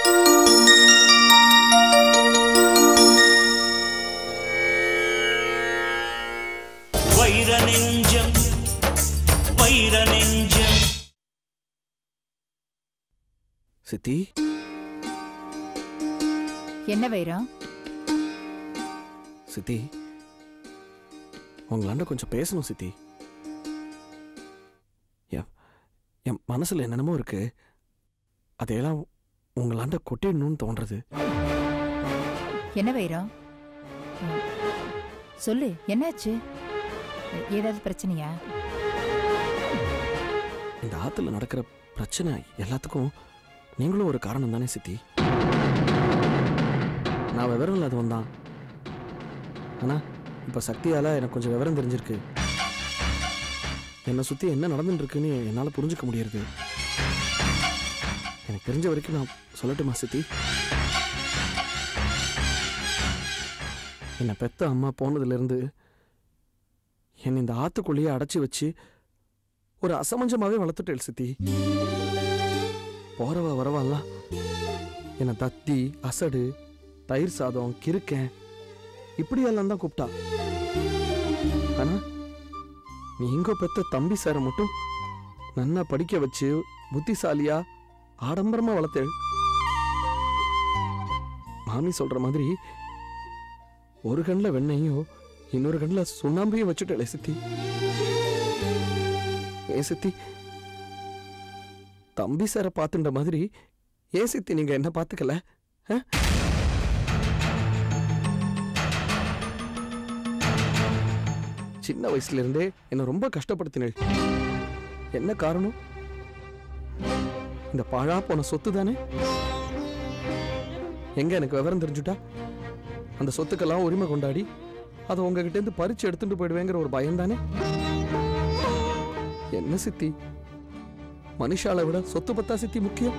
வைர நெஞ்சம் வைர நெஞ்சம் சித்தி என்ன வைரம் சித்தி உங்களாண்ட கொஞ்சம் பேசணும் சித்தி என் என் மனசுல என்னென்னமோ இருக்கு அதையெல்லாம் உங்களாண்ட கொட்டிடணும்னு தோன்றது என்ன வைரம் ம், சொல்லு என்னாச்சு ஏதாவது பிரச்சனையா இந்த ஆத்துல நடக்கிற பிரச்சனை எல்லாத்துக்கும் நீங்களும் ஒரு காரணம் தானே சித்தி நான் விவரம் இல்லாதவன் தான் ஆனா இப்ப சக்தியால எனக்கு கொஞ்சம் விவரம் தெரிஞ்சிருக்கு என்னை சுத்தி என்ன நடந்துட்டு இருக்குன்னு என்னால புரிஞ்சுக்க முடியுது எனக்கு தெரிஞ்ச வரைக்கும் நான் சொல்லட்டுமா சித்தி என்னை பெத்த அம்மா போனதுலேருந்து என்னை இந்த ஆத்துக்குள்ளேயே அடைச்சி வச்சு ஒரு அசமஞ்சமாவே வளர்த்துட்டேள் சித்தி போறவா வரவாலாம் என்னை தத்தி அசடு தயிர் சாதம் கிறுக்கன் இப்படியெல்லாம் தான் கூப்பிட்டா ஆனா நீங்க பெத்த தம்பி சாரை மட்டும் நன்னா படிக்க வச்சு புத்திசாலியா ஆடம்பரமா வளர்த்தேள் மாமி சொல்ற மாதிரி ஒரு கண்ணில் வெண்ணையும் இன்னொரு கண்ணில் சுண்ணாம்பையும் வச்சுட்டேளே சித்தி ஏன் சித்தி தம்பி சாரை பார்த்துட்ட மாதிரி ஏன் சித்தி நீங்க என்ன பார்த்துக்கல ஆ? சின்ன வயசுல இருந்தே என்ன ரொம்ப கஷ்டப்படுத்தினேள் என்ன காரணம் இந்த பாழா போன சொத்து தானே எங்க எனக்கு விவரம் தெரிஞ்சுட்டா அந்த சொத்துக்கெல்லாம் உரிமை கொண்டாடி அதை உங்ககிட்ட இருந்து பறிச்சு எடுத்துட்டு போயிடுவேங்கிற ஒரு பயம் தானே என்ன சித்தி மனுஷால விட சொத்து பத்தா சித்தி முக்கியம்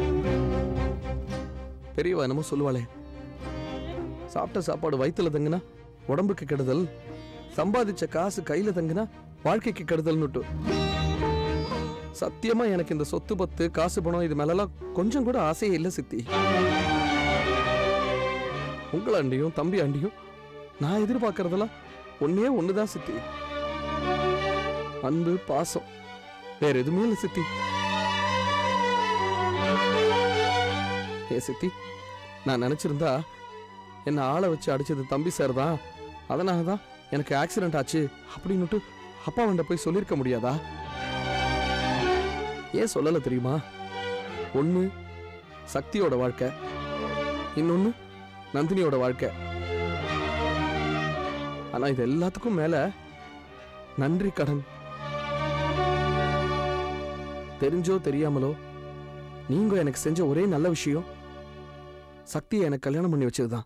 பெரியவா என்னமோ சொல்லுவாளே சாப்பிட்ட சாப்பாடு வயித்துல தங்குனா உடம்புக்கு கெடுதல் சம்பாதிச்ச காசு கையில தங்குனா வாழ்க்கைக்கு கெடுதல்னுட்டு சத்தியமா எனக்கு இந்த சொத்து பத்து காசு பணம் இது மேலலாம் கொஞ்சம் கூட ஆசையே இல்லை சித்தி உங்கள் அண்டியும் தம்பி அண்டியும் நான் எதிர்பார்க்கறதெல்லாம் ஒன்னே ஒண்ணுதான் சித்தி அன்பு பாசம் வேற எதுவுமே இல்லை சித்தி ஏ சித்தி நான் நினைச்சிருந்தா என்ன ஆளை வச்சு அடிச்சது தம்பி சார் தான் அதனால தான் எனக்கு ஆக்சிடென்ட் ஆச்சு அப்படின்னுட்டு அப்பா வண்ட போய் சொல்லியிருக்க முடியாதா ஏன் சொல்லல தெரியுமா ஒண்ணு சக்தியோட வாழ்க்கை இன்னொன்னு நந்தினியோட வாழ்க்கை ஆனா இது எல்லாத்துக்கும் மேல நன்றி கடன் தெரிஞ்சோ தெரியாமலோ நீங்க எனக்கு செஞ்ச ஒரே நல்ல விஷயம் சக்தியை எனக்கு கல்யாணம் பண்ணி வச்சதுதான்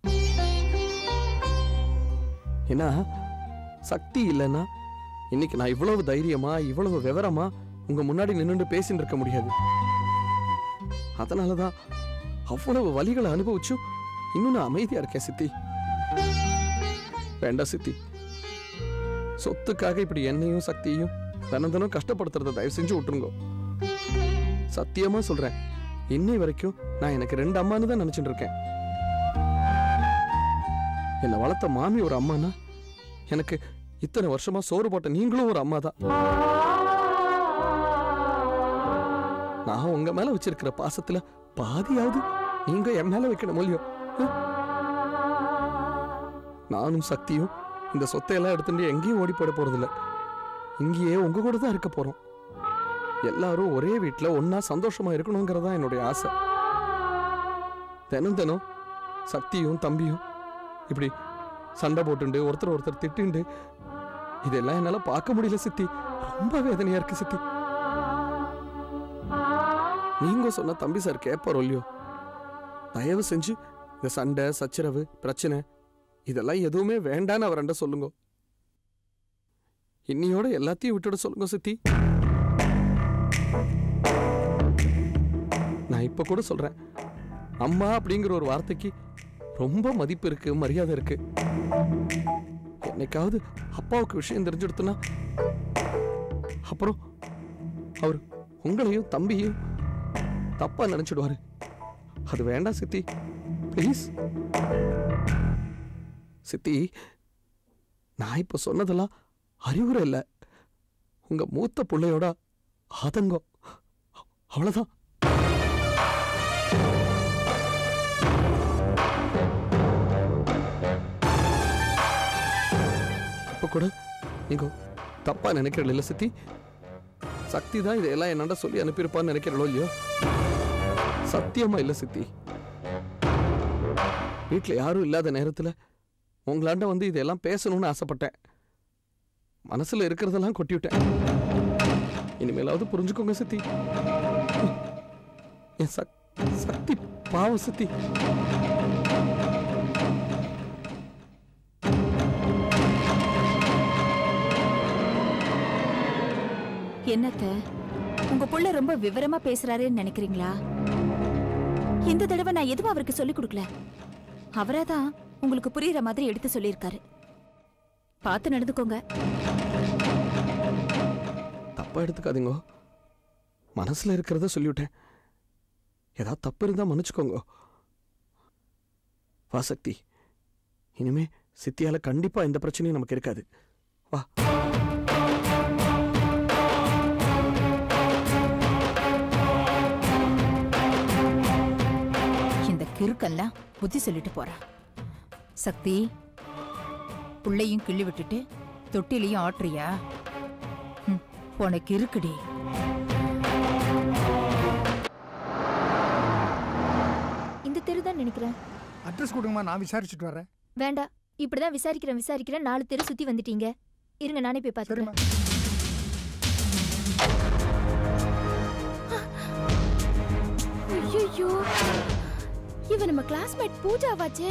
ஏன்னா சக்தி இல்லைன்னா இன்னைக்கு நான் இவ்வளவு தைரியமா இவ்வளவு விவரமா உங்க முன்னாடி நின்னுட்டு பேசிட்டு இருக்க முடியாது அதனாலதான் அவ்வளவு வலிகளை அனுபவிச்சும் இன்னும் நான் அமைதியா இருக்கேன் சித்தி வேண்டாம் சித்தி சொத்துக்காக இப்படி என்னையும் சக்தியையும் தினம் தினம் கஷ்டப்படுத்துறத தயவு செஞ்சு விட்டுருங்க சத்தியமா சொல்றேன் இன்னை வரைக்கும் நான் எனக்கு ரெண்டு அம்மான்னு தான் நினைச்சிட்டு இருக்கேன் என்னை வளர்த்த மாமி ஒரு அம்மானா எனக்கு இத்தனை வருஷமா சோறு போட்ட நீங்களும் ஒரு அம்மா தான் நான் உங்க மேல வச்சிருக்கிற பாசத்துல பாதியாவது நீங்க என் மேல வைக்கணும் இல்லையோ ஆ? நானும் சக்தியும் இந்த சொத்தையெல்லாம் எடுத்துட்டு எங்கேயும் ஓடி போட போறதில்ல இங்கேயே உங்க கூட தான் இருக்க போறோம் எல்லாரும் ஒரே வீட்ல ஒண்ணா சந்தோஷமா இருக்கணுங்கிறதா என்னுடைய ஆசை தினம் தினம் சக்தியும் தம்பியும் இப்படி சண்டை போட்டுண்டு ஒருத்தர் ஒருத்தர் திட்டுண்டு இதெல்லாம் என்னால பார்க்க முடியல சித்தி ரொம்ப வேதனையா இருக்கு சித்தி நீங்க சொன்ன தம்பி சார் கேட்பாரோ இல்லையோ தயவு செஞ்சு இந்த சண்டை சச்சரவு பிரச்சனை இதெல்லாம் எதுவுமே வேண்டான்னு அவரண்ட சொல்லுங்க இன்னியோட எல்லாத்தையும் விட்டுட சொல்லுங்க சித்தி நான் இப்ப கூட சொல்றேன் அம்மா அப்படிங்கிற ஒரு வார்த்தைக்கு ரொம்ப மதிப்பு இருக்கு மரியாதை இருக்கு என்னைக்காவது அப்பாவுக்கு விஷயம் தெரிஞ்செடுத்துனா அப்புறம் அவர் உங்களையும் தம்பியையும் தப்பா நினைச்சிடுவாரு அது வேண்டாம் சித்தி ப்ளீஸ் சித்தி நான் இப்போ சொன்னதெல்லாம் அறிவுரை இல்லை உங்க மூத்த பிள்ளையோட ஆதங்கம் அவ்வளோதான் இப்போ கூட நீங்க தப்பா நினைக்கிறீங்க இல்ல சித்தி சக்தி தான் இதையெல்லாம் என்னண்ட சொல்லி அனுப்பியிருப்பான்னு நினைக்கிறீங்களோ இல்லையோ சத்தியமா இல்ல சித்தி வீட்ல யாரும் இல்லாத நேரத்துல உங்களாண்ட வந்து இதெல்லாம் பேசணும்னு ஆசைப்பட்டேன் மனசுல இருக்கிறதெல்லாம் கொட்டி விட்டேன் இனிமேலாவது புரிஞ்சுக்கோங்க சித்தி என் சக் சக்தி பாவம் சித்தி என்னத்த உங்க புள்ள ரொம்ப விவரமா பேசுறாருன்னு நினைக்கிறீங்களா இந்த தடவை நான் எதுவும் அவருக்கு சொல்லிக் கொடுக்கல அவராதான் உங்களுக்கு புரியுற மாதிரி எடுத்து சொல்லியிருக்காரு பார்த்து நடந்துக்கோங்க தப்பா எடுத்துக்காதீங்க மனசுல இருக்கிறத சொல்லிவிட்டேன் ஏதாவது தப்பு இருந்தா மன்னிச்சுக்கோங்க வா சக்தி இனிமே சித்தியால கண்டிப்பா எந்த பிரச்சனையும் நமக்கு இருக்காது வா இந்த கிறுக்கெல்லாம் புத்தி சொல்லிட்டு போறான் சக்தி புள்ளையும் கிள்ளி விட்டுட்டு தொட்டிலையும் ஆட்டுறியா ம், உனக்கு இருக்குடி இந்த தெரு தான் நினைக்கிறேன் அட்ரஸ் கொடுங்கம்மா நான் விசாரிச்சுட்டு வரேன் வேண்டாம் இப்படிதான் விசாரிக்கிறேன் விசாரிக்கிறேன் நாலு தெரு சுத்தி வந்துட்டீங்க இருங்க நானே போய் சரிம்மா பார்த்துக்கிறேன் ஐயோ இவ நம்ம கிளாஸ்மேட் பூஜாவாச்சே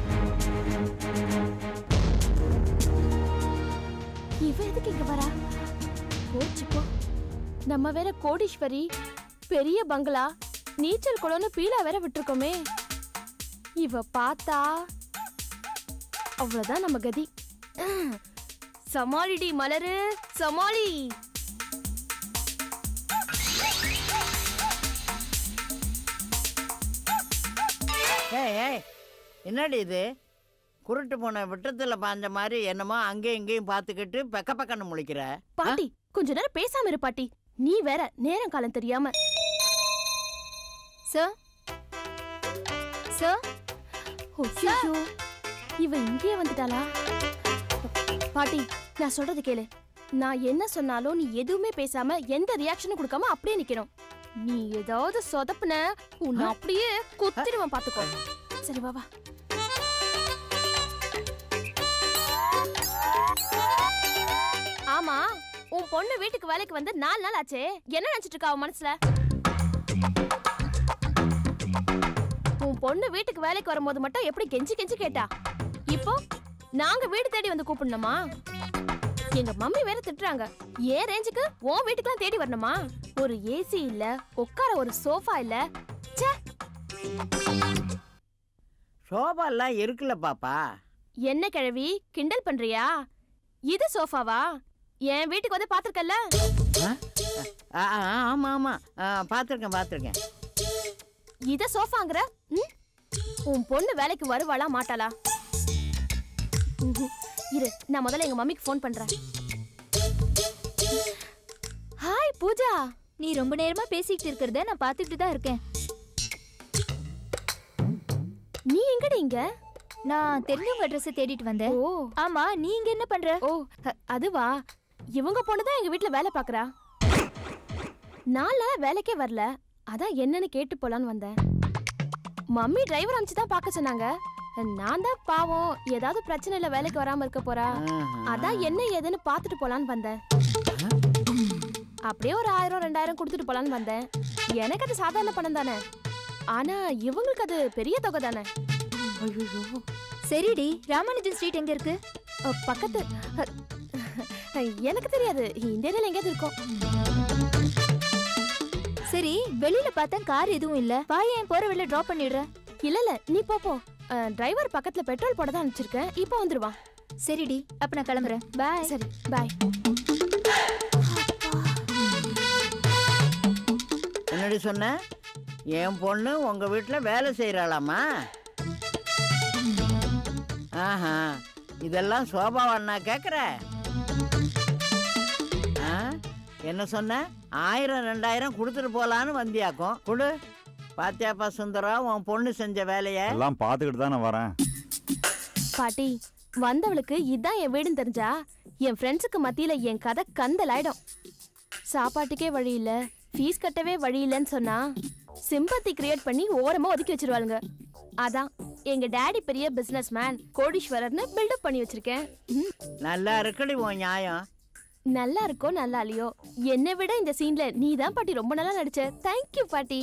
இவ எதுக்கு இங்க வரா போச்சு போ நம்ம வேற கோடீஸ்வரி பெரிய பங்களா நீச்சல் குளம்னு பீலா வேற விட்டுருக்கோமே இவ பார்த்தா அவ்வளவுதான் நம்ம கதி சமாளிடி மலரு சமாளி ஏய் ஏய் என்னடி இது குருட்டு போன விட்டத்தில் பாஞ்ச மாதிரி என்னமோ அங்கேயும் இங்கேயும் பார்த்துக்கிட்டு பெக்க பக்கன்னு முழிக்கிற பாட்டி கொஞ்ச நேரம் பேசாம இரு பாட்டி நீ வேற நேரம் காலம் தெரியாம சார் சார் ஐயோ இவ இங்கே வந்துட்டாளா பாட்டி நான் சொல்றது கேளு நான் என்ன சொன்னாலும் நீ எதுவுமே பேசாம எந்த ரியாக்ஷனும் கொடுக்காம அப்படியே நிக்கணும் நீ ஏதாவது சொதப்புன உன்னை அப்படியே குத்திடுவேன் பாத்துக்கோ சரி வா வா ஆமா உன் பொண்ணு வீட்டுக்கு வேலைக்கு வந்து நாலு நாள் ஆச்சே என்ன நினைச்சிட்டு இருக்கா அவன் மனசுல உன் பொண்ணு வீட்டுக்கு வேலைக்கு வரும்போது மட்டும் எப்படி கெஞ்சி கெஞ்சி கேட்டா இப்போ நாங்க வீடு தேடி வந்து கூப்பிடணுமா எங்க மம்மி வேற திட்டுறாங்க ஏன் ரேஞ்சுக்கு உன் வீட்டுக்குலாம் தேடி வரணுமா ஒரு ஏசி இல்ல உட்கார ஒரு சோஃபா இல்ல ச்சே சோபாலாம் இருக்குல்ல பாப்பா என்ன கிழவி கிண்டல் பண்றியா இது சோஃபாவா என் வீட்டுக்கு வந்து பாத்திருக்கல்ல ஆ ஆ, ஆமா ஆமா பார்த்துருக்கேன் பார்த்துருக்கேன் இத சோஃபாங்கிற ம்? உன் பொண்ணு வேலைக்கு வருவாளா மாட்டாளா ம்ஹும். இரு நான் முதல்ல எங்க மம்மிக்கு ஃபோன் பண்றேன் ஹாய் பூஜா நீ ரொம்ப நேரமா பேசிட்டு இருக்கிறத நான் பார்த்துட்டு தான் இருக்கேன் நீ எங்கடி இங்க நான் தெரிஞ்சவங்க அட்ரஸ் தேடிட்டு வந்தேன் ஓ ஆமா நீ இங்க என்ன பண்ற ஓ அ- அதுவா இவங்க பொண்ணுதான் எங்க வீட்ல வேலை பாக்குறா நாள வேலைக்கே வரல அதான் என்னன்னு கேட்டு போலான்னு வந்தேன் மம்மி டிரைவர் அனுப்பிச்சு தான் பார்க்க சொன்னாங்க நான் தான் பாவம் ஏதாவது பிரச்சனை இல்ல வேலைக்கு வராம இருக்க போறா ஆஹா. அதான் என்ன ஏதுன்னு பார்த்துட்டு போலான்னு வந்தேன் அப்படியே ஒரு ஆயிரம் ரெண்டாயிரம் கொடுத்துட்டு போலான்னு வந்தேன் எனக்கு அது சாதாரண பணம் தானே ஆனா இவங்களுக்கு அது பெரிய தொகை தானே சரிடி ராமானுஜன் ஸ்ட்ரீட் எங்க இருக்கு அ, பக்கத்து அ, எனக்கு தெரியாது இந்த ஏரியால எங்கேயாவது இருக்கும் சரி வெளியில பார்த்தா கார் எதுவும் இல்ல வா ஏன் போற வெளில டிராப் பண்ணிடுறேன் இல்ல இல்ல நீ போ போ டிரைவர் பக்கத்துல பெட்ரோல் போட தான் அனுப்பிச்சிருக்கேன் இப்போ வந்துருவான் சரிடி அப்ப நான் கிளம்புறேன் பாய் சரி பாய் என்னடி சொன்ன என் பொண்ணு உங்க வீட்டில் வேலை செய்கிறாளாமா ஆஹா இதெல்லாம் சோபாவா நான் கேட்குற ஆ என்ன சொன்ன ஆயிரம் ரெண்டாயிரம் கொடுத்துட்டு போலான்னு வந்தியாக்கும் கொடு பாத்தியாப்பா சுந்தரம் உன் பொண்ணு செஞ்ச வேலையை எல்லாம் பார்த்துக்கிட்டு தான் நான் வரேன் பாட்டி வந்தவளுக்கு இதான் என் வீடுன்னு தெரிஞ்சா என் ஃப்ரெண்ட்ஸுக்கு மத்தியில என் கதை கந்தலாயிடும் சாப்பாட்டுக்கே வழி இல்ல ஃபீஸ் கட்டவே வழி இல்லைன்னு சொன்னா சிம்பத்தி கிரியேட் பண்ணி ஓரமா ஒதுக்கி வச்சிருவாளுங்க அதான் எங்க டாடி பெரிய பிசினஸ் மேன் கோடீஸ்வரர்னு பில்டப் பண்ணி வச்சிருக்கேன் ம், நல்லா இருக்குடி உன் நியாயம் நல்லா இருக்கோ நல்லா இல்லையோ என்னை விட இந்த சீன்ல நீ தான் பாட்டி ரொம்ப நல்லா நடிச்ச தேங்க்யூ பாட்டி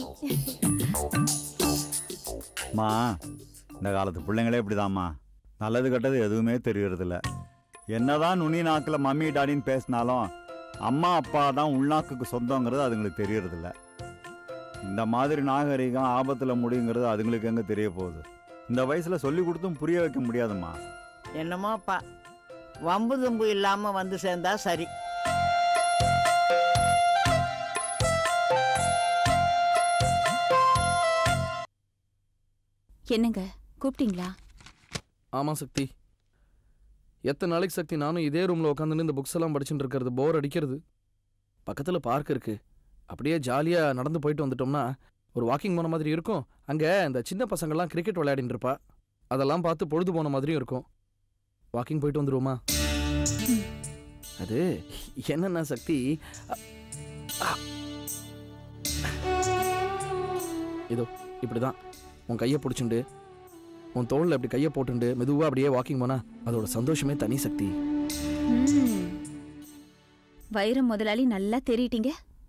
அம்மா இந்த காலத்து பிள்ளைங்களே இப்படிதாம்மா நல்லது கெட்டது எதுவுமே தெரியறதில்ல என்னதான் நுனி நாக்கில் மம்மி டாடின்னு பேசினாலும் அம்மா அப்பா தான் உள்நாக்குக்கு சொந்தங்கிறது அதுங்களுக்கு தெரியறதில்ல இந்த மாதிரி நாகரிகம் ஆபத்தில் முடியுங்கிறது அதுங்களுக்கு எங்கே தெரிய போகுது இந்த வயசில் சொல்லி கொடுத்தும் புரிய வைக்க முடியாதும்மா என்னமோப்பா வம்பு தும்பு இல்லாம வந்து சேர்ந்தா சரி என்னங்க கூப்பிட்டீங்களா ஆமாம் சக்தி எத்தனை நாளைக்கு சக்தி நானும் இதே ரூமில் உட்காந்துன்னு இந்த புக்ஸ் எல்லாம் படிச்சுட்டு இருக்கிறது போர் அடிக்கிறது பக்கத்தில் பார்க் இருக்கு அப்படியே ஜாலியாக நடந்து போயிட்டு வந்துட்டோம்னா ஒரு வாக்கிங் போன மாதிரி இருக்கும் அங்கே இந்த சின்ன பசங்கள்லாம் கிரிக்கெட் விளையாடிட்டு இருப்பா அதெல்லாம் பார்த்து பொழுது போன மாதிரியும் இருக்கும் வாக்கிங் போயிட்டு வந்துருவோமா அது என்னென்ன சக்தி அ- அ- இதோ இப்படிதான் உன் கையை பிடிச்சுண்டு உன் தோளில் அப்படி கையை போட்டுண்டு மெதுவாக அப்படியே வாக்கிங் போனா அதோட சந்தோஷமே தனி சக்தி ம். வைரம் முதலாளி நல்லா தெரியிட்டீங்க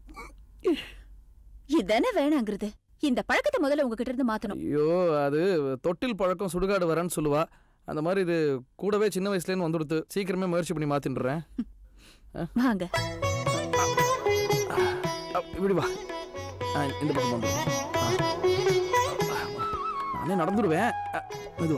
இதானே வேணாங்கிறது இந்த பழக்கத்தை முதல்ல உங்ககிட்ட இருந்து மாத்தணும் ஐயோ அது தொட்டில் பழக்கம் சுடுகாடு வரேன்னு சொல்லுவா அந்த மாதிரி இது கூடவே சின்ன வயசுலேருந்து வந்துடுத்து சீக்கிரமே முயற்சி பண்ணி மாத்தின்றேன் வாங்க இப்படி வா ஆ, இந்த பக்கம் வந்து நானே நடந்துடுவேன் அ, மெதுவா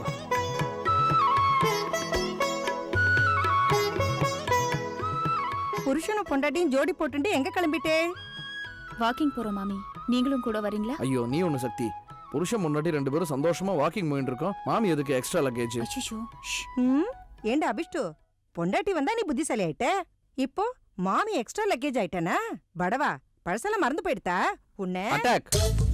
புருஷனும் பொண்டாட்டியும் ஜோடி போட்டுட்டு எங்க கிளம்பிட்டே வாக்கிங் போறோம் மாமி நீங்களும் கூட வரீங்களா ஐயோ நீ ஒன்று சக்தி புருஷன் முன்னாடி ரெண்டு பேரும் சந்தோஷமா வாக்கிங் போயிட்டு இருக்கோம் மாமி எதுக்கு எக்ஸ்ட்ரா லக்கேஜ் அச்சோ ம் ஏண்டா அபிஷ்டு பொண்டாட்டி வந்தா நீ புத்திசாலி ஆயிட்ட இப்போ மாமி எக்ஸ்ட்ரா லக்கேஜ் ஆயிட்டனா படவா பழசெல்லாம் மறந்து போயிடுதா உன்னை அட்டாக்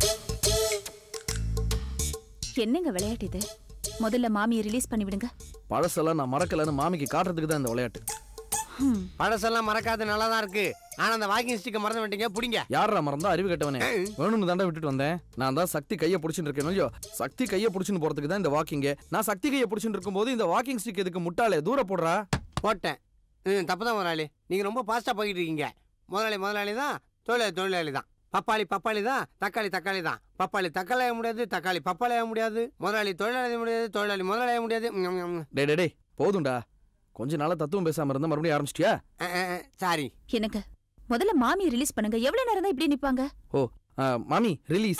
என்னங்க விளையாட்டு இது முதல்ல மாமியை ரிலீஸ் பண்ணி விடுங்க பழசெல்லாம் நான் மறக்கலன்னு மாமிக்கு காட்டுறதுக்கு தான் இந்த விளையாட்டு ஹம். பழசெல்லாம் மறக்காத நல்லா தான் இருக்கு ஆனா அந்த வாக்கிங் ஸ்டிக்கை மறந்து விட்டீங்க பிடிங்க யாரா மறந்தா அறிவு கெட்டவனே வேணும்னு தாண்டா விட்டுட்டு வந்தேன் நான் தான் சக்தி கையை பிடிச்சிட்டு இருக்கேன் இல்லையோ சக்தி கையை பிடிச்சின்னு போறதுக்கு தான் இந்த வாக்கிங்க நான் சக்தி கையை பிடிச்சிட்டு இருக்கும்போது இந்த வாக்கிங் ஸ்டிக் எதுக்கு முட்டாளே தூர போடுறா போட்டேன் ம் தப்பு தான் முதலாளி நீங்க ரொம்ப ஃபாஸ்டா போய்கிட்டு இருக்கீங்க முதலாளி முதலாளி தான் தொழிலாளி தொழிலாளி தான் பப்பாளி பப்பாளி தான் தக்காளி தக்காளி தான் பப்பாளி தக்காளி ஆக முடியாது தக்காளி பப்பாளி ஆக முடியாது முதலாளி தொழிலாளி முடியாது தொழிலாளி முதலாளி ஆக முடியாது ம், ம், ம். டே டே டே போதும்டா கொஞ்ச நாளா தத்துவம் பேசாம இருந்தா மறுபடியும் ஆரம்பிச்சிட்டியா அ, அ, அ, சாரி என்னங்க முதல்ல மாமியை ரிலீஸ் பண்ணுங்க எவ்வளவு நேரம் தான் இப்படி நிப்பாங்க ஓ ஆ, மாமி ரிலீஸ்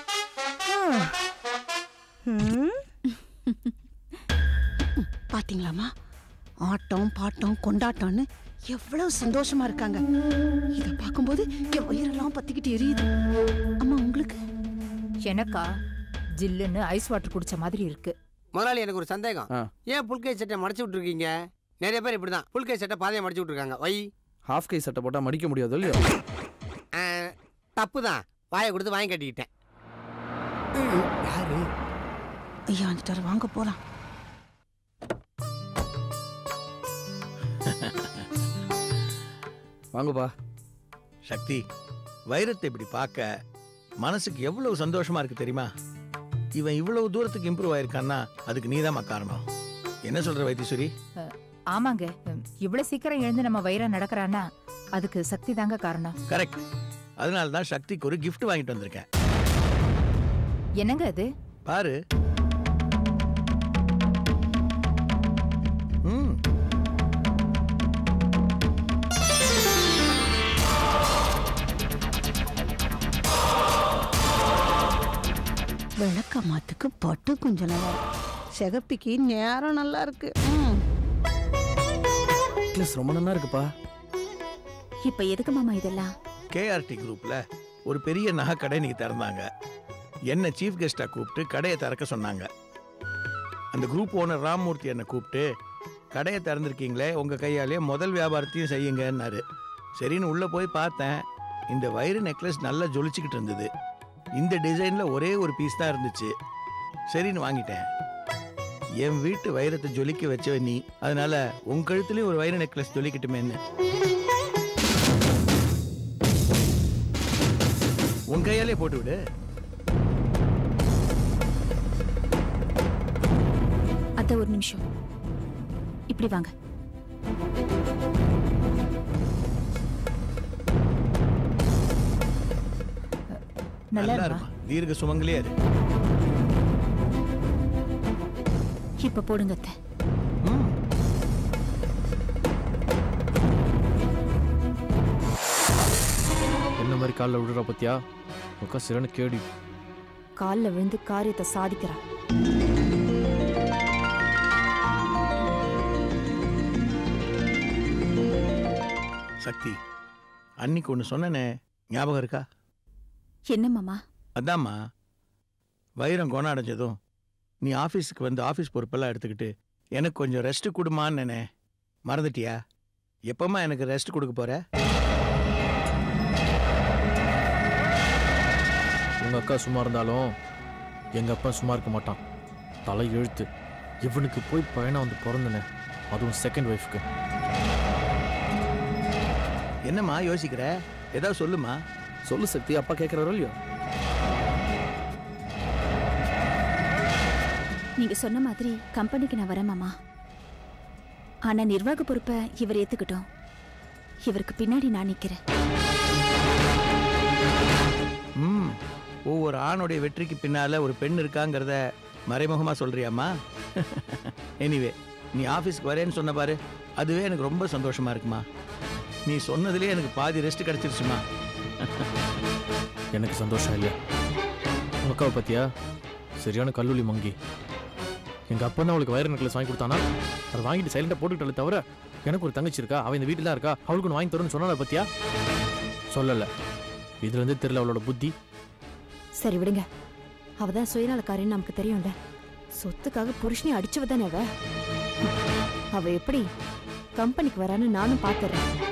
ம் பாத்தீங்களாமா ஆட்டம் பாட்டம் கொண்டாட்டம்னு எவ்வளவு சந்தோஷமா இருக்காங்க இத பார்க்கும்போது என் வயிறெல்லாம் பத்திக்கிட்டு எரியுது அம்மா உங்களுக்கு எனக்கா ஜில்லுன்னு ஐஸ் வாட்டர் குடிச்ச மாதிரி இருக்கு முதலாளி எனக்கு ஒரு சந்தேகம் ஆ. ஏன் புல்கை சட்டை மடிச்சு விட்டுருக்கீங்க நிறைய பேர் இப்படிதான் புல்கை சட்டை பாதையை மடிச்சு விட்டுருக்காங்க வை ஹாஃப் கை சட்டை போட்டா மடிக்க முடியாது இல்லையோ தப்பு தான் வாயை கொடுத்து வாங்கி கட்டிக்கிட்டேன் யாரு ஐயா வந்துட்டாரு வாங்க போலாம் வாங்கப்பா சக்தி வைரத்தை இப்படி பார்க்க மனசுக்கு எவ்வளவு சந்தோஷமா இருக்கு தெரியுமா இவன் இவ்வளவு தூரத்துக்கு இம்ப்ரூவ் ஆயிருக்கான்னா அதுக்கு நீதாம்மா காரணம் என்ன சொல்ற வைத்தீஸ்வரி ஆமாங்க இவ்வளவு சீக்கிரம் எழுந்து நம்ம வயிறா நடக்கறான்னா அதுக்கு சக்தி தாங்க காரணம் கரெக்ட் அதனால தான் சக்திக்கு ஒரு gift வாங்கிட்டு வந்திருக்கேன் என்னங்க அது பாரு ம் விளக்கமாத்துக்கு பட்டு கொஞ்சம் நல்லா இருக்கு சிகப்பிக்கு நேரம் நல்லா இருக்கு ம். நெக்லஸ் ரொம்ப நல்லா இருக்குப்பா இப்ப எதுக்கு மாமா இதெல்லாம் கேஆர்டி குரூப்ல ஒரு பெரிய நகை கடை நீங்க திறந்தாங்க என்ன சீஃப் கெஸ்ட்டாக கூப்பிட்டு கடையை திறக்க சொன்னாங்க அந்த குரூப் ஓனர் ராம்மூர்த்தி என்னை கூப்பிட்டு கடையை திறந்திருக்கீங்களே உங்கள் கையாலே முதல் வியாபாரத்தையும் செய்யுங்கன்னாரு சரின்னு உள்ளே போய் பார்த்தேன் இந்த வயிறு நெக்லஸ் நல்லா ஜொலிச்சுக்கிட்டு இருந்தது இந்த டிசைனில் ஒரே ஒரு பீஸ் தான் இருந்துச்சு சரின்னு வாங்கிட்டேன் என் வீட்டு வைரத்தை ஜொலிக்க வச்சவ நீ அதனால உன் கழுத்துலயும் ஒரு வைர நெக்லஸ் ஜொலிக்கட்டுமேன்னு உன் கையாலே போட்டு விடு அத்தை ஒரு நிமிஷம் இப்படி வாங்க நல்லா நல்லா இருமா இருமா தீர்க்க சுமங்கலே அது இப்ப போடுங்க அத்தை என்ன மாதிரி காலில் விடுறா பத்தியா உக்கா சிறன்னு கேடி காலில் விழுந்து காரியத்தை சாதிக்கிறா சக்தி அன்னைக்கு ஒன்று சொன்னனே ஞாபகம் இருக்கா என்ன மாமா அதாம்மா வைரம் குணம் அடைஞ்சதும் நீ ஆஃபீஸுக்கு வந்து ஆஃபீஸ் பொறுப்பெல்லாம் எடுத்துக்கிட்டு எனக்கு கொஞ்சம் ரெஸ்ட் கொடுமான்னு நினை மறந்துட்டியா எப்பமா எனக்கு ரெஸ்ட் கொடுக்க போற உங்க அக்கா சும்மா இருந்தாலும் எங்க அப்பா சும்மா இருக்க மாட்டான் தலை எழுத்து இவனுக்கு போய் பையனா வந்து பிறந்தனே அதுவும் செகண்ட் ஒய்ஃப்க்கு என்னம்மா யோசிக்கிற ஏதாவது சொல்லுமா சொல்லு சக்தி அப்பா கேட்குறாரோ இல்லையோ நீங்க சொன்ன மாதிரி கம்பெனிக்கு நான் வரேன் மாமா ஆனா நிர்வாக பொறுப்பை இவர் ஏத்துக்கிட்டோம் இவருக்கு பின்னாடி நான் நிக்கிறேன் ம் ஒவ்வொரு ஆணுடைய வெற்றிக்கு பின்னால ஒரு பெண் இருக்காங்கிறத மறைமுகமா சொல்றியாம்மா எனிவே நீ ஆஃபீஸ்க்கு வரேன்னு சொன்ன பாரு அதுவே எனக்கு ரொம்ப சந்தோஷமா இருக்குமா நீ சொன்னதுலேயே எனக்கு பாதி ரெஸ்ட் கிடைச்சிருச்சுமா எனக்கு சந்தோஷம் இல்லையா உங்க அக்காவை பத்தியா சரியான கல்லூலி மங்கி எங்க அப்பா தான் அவளுக்கு வயிறு நெக்லஸ் வாங்கி கொடுத்தானா அதை வாங்கிட்டு சைலண்டா போட்டுக்கிட்டாலே தவிர எனக்கு ஒரு தங்கச்சி இருக்கா அவ இந்த வீட்டில் இருக்கா அவளுக்கு ஒன்று வாங்கி தரும்னு சொன்னால பத்தியா சொல்லல இதுல இருந்து தெரியல அவளோட புத்தி சரி விடுங்க அவ தான் சுயநலக்காரின்னு நமக்கு தெரியும்ல சொத்துக்காக புருஷனை அடிச்சவ தானே அவ அவ எப்படி கம்பெனிக்கு வரான்னு நானும் பாத்துறேன்